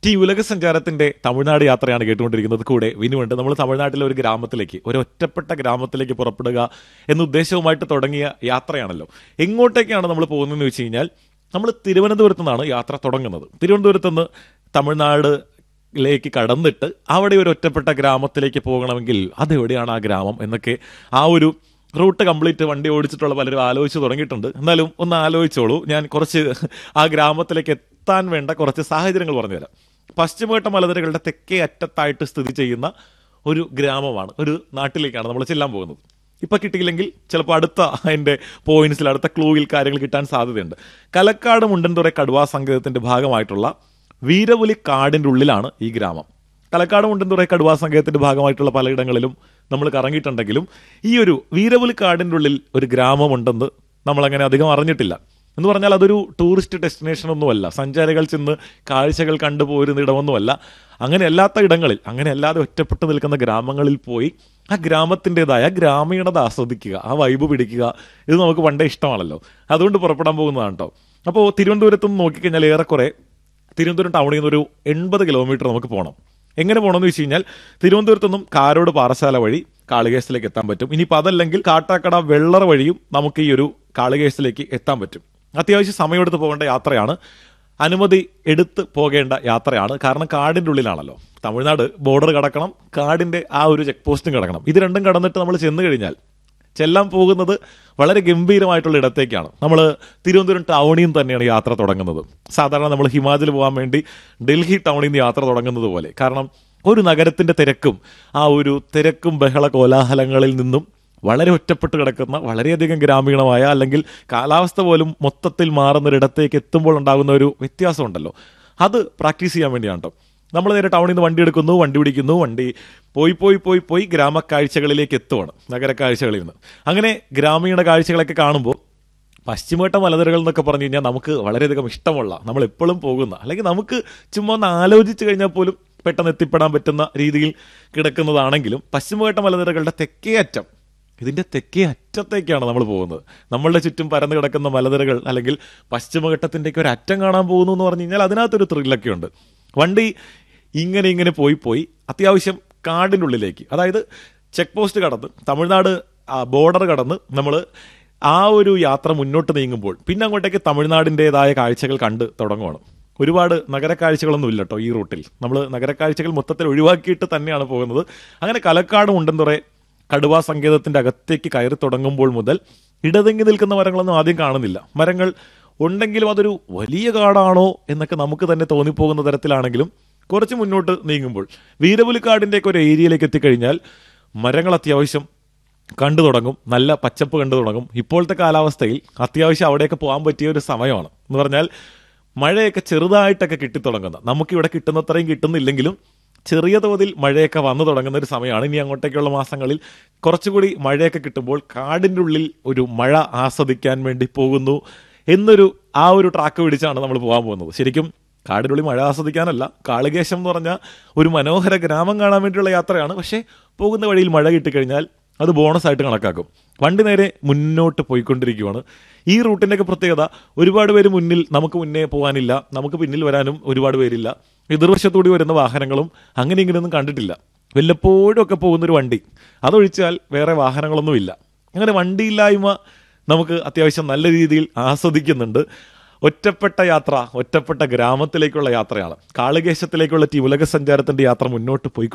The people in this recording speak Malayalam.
ടി ഉലക സഞ്ചാരത്തിന്റെ തമിഴ്നാട് യാത്രയാണ് കേട്ടുകൊണ്ടിരിക്കുന്നത് കൂടെ വിനുണ്ട് നമ്മൾ തമിഴ്നാട്ടിലെ ഒരു ഗ്രാമത്തിലേക്ക് ഒരു ഒറ്റപ്പെട്ട ഗ്രാമത്തിലേക്ക് പുറപ്പെടുക എന്ന ഉദ്ദേശവുമായിട്ട് തുടങ്ങിയ യാത്രയാണല്ലോ എങ്ങോട്ടേക്കാണ് നമ്മൾ പോകുന്നതെന്ന് വെച്ച് കഴിഞ്ഞാൽ നമ്മൾ തിരുവനന്തപുരത്ത് നിന്നാണ് യാത്ര തുടങ്ങുന്നത് തിരുവനന്തപുരത്ത് നിന്ന് തമിഴ്നാട് ലേക്ക് കടന്നിട്ട് അവിടെ ഒരു ഒറ്റപ്പെട്ട ഗ്രാമത്തിലേക്ക് പോകണമെങ്കിൽ അതെവിടെയാണ് ആ ഗ്രാമം എന്നൊക്കെ ആ ഒരു റൂട്ട് കംപ്ലീറ്റ് വണ്ടി ഓടിച്ചിട്ടുള്ള പലരും ആലോചിച്ച് തുടങ്ങിയിട്ടുണ്ട് എന്നാലും ഒന്ന് ആലോചിച്ചോളൂ ഞാൻ കുറച്ച് ആ ഗ്രാമത്തിലേക്ക് എത്താൻ വേണ്ട കുറച്ച് സാഹചര്യങ്ങൾ പറഞ്ഞുതരാം പശ്ചിമഘട്ട മലനിരകളുടെ തെക്കേ അറ്റത്തായിട്ട് സ്ഥിതി ചെയ്യുന്ന ഒരു ഗ്രാമമാണ് ഒരു നാട്ടിലേക്കാണ് നമ്മൾ ചെല്ലാൻ പോകുന്നത് ഇപ്പൊ കിട്ടിയില്ലെങ്കിൽ ചിലപ്പോൾ അടുത്ത അതിന്റെ പോയിന്റ്സിൽ അടുത്ത ക്ലൂവിൽ കാര്യങ്ങൾ കിട്ടാൻ സാധ്യതയുണ്ട് കലക്കാട് മുണ്ടൻതുറ കടുവാ സംഗീതത്തിന്റെ ഭാഗമായിട്ടുള്ള വീരപുലി കാടിന്റെ ഉള്ളിലാണ് ഈ ഗ്രാമം കലക്കാട് മുണ്ടൻതുറ കടുവാ സംഗീതത്തിന്റെ ഭാഗമായിട്ടുള്ള പലയിടങ്ങളിലും നമ്മൾ കറങ്ങിയിട്ടുണ്ടെങ്കിലും ഈ ഒരു വീരപുലി കാടിന്റെ ഉള്ളിൽ ഒരു ഗ്രാമമുണ്ടെന്ന് നമ്മൾ അങ്ങനെ അധികം അറിഞ്ഞിട്ടില്ല എന്ന് പറഞ്ഞാൽ അതൊരു ടൂറിസ്റ്റ് ഡെസ്റ്റിനേഷൻ ഒന്നുമല്ല സഞ്ചാരികൾ ചെന്ന് കാഴ്ചകൾ കണ്ടുപോരുന്ന ഇടമൊന്നുമല്ല അങ്ങനെ അല്ലാത്ത ഇടങ്ങളിൽ അങ്ങനെ അല്ലാതെ ഒറ്റപ്പെട്ട് നിൽക്കുന്ന ഗ്രാമങ്ങളിൽ പോയി ആ ഗ്രാമത്തിൻ്റെതായ ഗ്രാമീണത ആസ്വദിക്കുക ആ വൈബ് പിടിക്കുക ഇത് നമുക്ക് പണ്ടേ ഇഷ്ടമാണല്ലോ അതുകൊണ്ട് പുറപ്പെടാൻ പോകുന്നതാണ് കേട്ടോ അപ്പോൾ തിരുവനന്തപുരത്ത് നിന്ന് നോക്കിക്കഴിഞ്ഞാൽ ഏറെക്കുറെ തിരുവനന്തപുരം ടൗണിൽ നിന്ന് ഒരു എൺപത് കിലോമീറ്റർ നമുക്ക് പോകണം എങ്ങനെ പോകണമെന്ന് വെച്ച് കഴിഞ്ഞാൽ തിരുവനന്തപുരത്ത് നിന്നും കാരോട് പാറശാല വഴി കാളികേസിലേക്ക് എത്താൻ പറ്റും ഇനിയിപ്പോൾ അതല്ലെങ്കിൽ കാട്ടാക്കട വെള്ളറ വഴിയും നമുക്ക് ഈ ഒരു കാളികേസിലേക്ക് എത്താൻ പറ്റും അത്യാവശ്യം സമയമെടുത്ത് പോകേണ്ട യാത്രയാണ് അനുമതി എടുത്ത് പോകേണ്ട യാത്രയാണ് കാരണം കാടിന്റെ ഉള്ളിലാണല്ലോ തമിഴ്നാട് ബോർഡർ കടക്കണം കാടിന്റെ ആ ഒരു ചെക്ക് പോസ്റ്റും കടക്കണം ഇത് രണ്ടും കടന്നിട്ട് നമ്മൾ ചെന്ന് കഴിഞ്ഞാൽ ചെല്ലാൻ പോകുന്നത് വളരെ ഗംഭീരമായിട്ടുള്ള ഇടത്തേക്കാണ് നമ്മൾ തിരുവനന്തപുരം ടൗണിൽ നിന്ന് തന്നെയാണ് യാത്ര തുടങ്ങുന്നത് സാധാരണ നമ്മൾ ഹിമാചൽ പോകാൻ വേണ്ടി ഡൽഹി ടൗണിൽ നിന്ന് യാത്ര തുടങ്ങുന്നത് പോലെ കാരണം ഒരു നഗരത്തിന്റെ തിരക്കും ആ ഒരു തിരക്കും ബഹള കോലാഹലങ്ങളിൽ നിന്നും വളരെ ഒറ്റപ്പെട്ട് കിടക്കുന്ന വളരെയധികം ഗ്രാമീണമായ അല്ലെങ്കിൽ കാലാവസ്ഥ പോലും മൊത്തത്തിൽ മാറുന്നൊരിടത്തേക്ക് എത്തുമ്പോൾ ഉണ്ടാകുന്ന ഒരു വ്യത്യാസമുണ്ടല്ലോ അത് പ്രാക്ടീസ് ചെയ്യാൻ വേണ്ടിയാണ് കേട്ടോ നമ്മൾ നേരെ ടൗണിൽ നിന്ന് വണ്ടി എടുക്കുന്നു വണ്ടി പിടിക്കുന്നു വണ്ടി പോയി പോയി പോയി പോയി ഗ്രാമക്കാഴ്ചകളിലേക്ക് എത്തുവാണ് നഗര കാഴ്ചകളിൽ നിന്ന് അങ്ങനെ ഗ്രാമീണ കാഴ്ചകളൊക്കെ കാണുമ്പോൾ പശ്ചിമഘട്ട മലനിരകൾ എന്നൊക്കെ പറഞ്ഞു കഴിഞ്ഞാൽ നമുക്ക് വളരെയധികം ഇഷ്ടമുള്ള നമ്മൾ എപ്പോഴും പോകുന്ന അല്ലെങ്കിൽ നമുക്ക് ചുമ്മാ ഒന്ന് ആലോചിച്ച് കഴിഞ്ഞാൽ പോലും പെട്ടെന്ന് എത്തിപ്പെടാൻ പറ്റുന്ന രീതിയിൽ കിടക്കുന്നതാണെങ്കിലും പശ്ചിമഘട്ട മലനിരകളുടെ തെക്കേ അറ്റം ഇതിന്റെ തെക്കേ അറ്റത്തേക്കാണ് നമ്മൾ പോകുന്നത് നമ്മളുടെ ചുറ്റും പരന്നു കിടക്കുന്ന മലനിരകൾ അല്ലെങ്കിൽ പശ്ചിമഘട്ടത്തിൻ്റെയൊക്കെ ഒരു അറ്റം കാണാൻ പോകുന്നു എന്ന് പറഞ്ഞു കഴിഞ്ഞാൽ അതിനകത്തൊരു ത്രില്ലൊക്കെ ഉണ്ട് വണ്ടി ഇങ്ങനെ ഇങ്ങനെ പോയി പോയി അത്യാവശ്യം കാടിൻ്റെ ഉള്ളിലേക്ക് അതായത് ചെക്ക് പോസ്റ്റ് കടന്ന് തമിഴ്നാട് ബോർഡർ കടന്ന് നമ്മൾ ആ ഒരു യാത്ര മുന്നോട്ട് നീങ്ങുമ്പോൾ പിന്നെ അങ്ങോട്ടേക്ക് തമിഴ്നാടിൻ്റെതായ കാഴ്ചകൾ കണ്ട് തുടങ്ങുവാണ് ഒരുപാട് നഗരക്കാഴ്ചകളൊന്നും ഇല്ല കേട്ടോ ഈ റൂട്ടിൽ നമ്മൾ നഗരക്കാഴ്ചകൾ മൊത്തത്തിൽ ഒഴിവാക്കിയിട്ട് തന്നെയാണ് പോകുന്നത് അങ്ങനെ കലക്കാട് ഉണ്ടെന്നുറേ കടുവാ സങ്കേതത്തിന്റെ അകത്തേക്ക് കയറി തുടങ്ങുമ്പോൾ മുതൽ ഇടതെങ്ങി നിൽക്കുന്ന മരങ്ങളൊന്നും ആദ്യം കാണുന്നില്ല മരങ്ങൾ ഉണ്ടെങ്കിലും അതൊരു വലിയ കാടാണോ എന്നൊക്കെ നമുക്ക് തന്നെ തോന്നിപ്പോകുന്ന തരത്തിലാണെങ്കിലും കുറച്ച് മുന്നോട്ട് നീങ്ങുമ്പോൾ വീരപുലിക്കാടിൻ്റെയൊക്കെ ഒരു ഏരിയയിലേക്ക് എത്തിക്കഴിഞ്ഞാൽ മരങ്ങൾ അത്യാവശ്യം കണ്ടു തുടങ്ങും നല്ല പച്ചപ്പ് കണ്ടു തുടങ്ങും ഇപ്പോഴത്തെ കാലാവസ്ഥയിൽ അത്യാവശ്യം അവിടെയൊക്കെ പോകാൻ പറ്റിയ ഒരു സമയമാണ് എന്ന് പറഞ്ഞാൽ മഴയൊക്കെ ചെറുതായിട്ടൊക്കെ കിട്ടിത്തുടങ്ങുന്ന നമുക്കിവിടെ കിട്ടുന്നത്രയും കിട്ടുന്നില്ലെങ്കിലും ചെറിയ തോതിൽ മഴയൊക്കെ വന്നു തുടങ്ങുന്ന ഒരു സമയമാണ് ഇനി അങ്ങോട്ടേക്കുള്ള മാസങ്ങളിൽ കുറച്ചുകൂടി മഴയൊക്കെ കിട്ടുമ്പോൾ കാടിൻ്റെ ഉള്ളിൽ ഒരു മഴ ആസ്വദിക്കാൻ വേണ്ടി പോകുന്നു എന്നൊരു ആ ഒരു ട്രാക്ക് പിടിച്ചാണ് നമ്മൾ പോകാൻ പോകുന്നത് ശരിക്കും കാടിനുള്ളിൽ മഴ ആസ്വദിക്കാനല്ല കാളികേശം എന്ന് പറഞ്ഞ ഒരു മനോഹര ഗ്രാമം കാണാൻ വേണ്ടിയുള്ള യാത്രയാണ് പക്ഷേ പോകുന്ന വഴിയിൽ മഴ കിട്ടിക്കഴിഞ്ഞാൽ അത് ബോണസ് ആയിട്ട് കണക്കാക്കും വണ്ടി നേരെ മുന്നോട്ട് പോയിക്കൊണ്ടിരിക്കുകയാണ് ഈ റൂട്ടിൻ്റെയൊക്കെ പ്രത്യേകത ഒരുപാട് പേര് മുന്നിൽ നമുക്ക് മുന്നേ പോകാനില്ല നമുക്ക് പിന്നിൽ വരാനും ഒരുപാട് പേരില്ല എതിർവശത്തൂടി വരുന്ന വാഹനങ്ങളും അങ്ങനെ ഇങ്ങനെയൊന്നും കണ്ടിട്ടില്ല വല്ലപ്പോഴും ഒക്കെ പോകുന്നൊരു വണ്ടി അതൊഴിച്ചാൽ വേറെ വാഹനങ്ങളൊന്നുമില്ല അങ്ങനെ വണ്ടിയില്ലായ്മ നമുക്ക് അത്യാവശ്യം നല്ല രീതിയിൽ ആസ്വദിക്കുന്നുണ്ട് ഒറ്റപ്പെട്ട യാത്ര ഒറ്റപ്പെട്ട ഗ്രാമത്തിലേക്കുള്ള യാത്രയാണ് കാളികേശത്തിലേക്കുള്ള ടി ഉലക സഞ്ചാരത്തിന്റെ യാത്ര മുന്നോട്ട് പോയി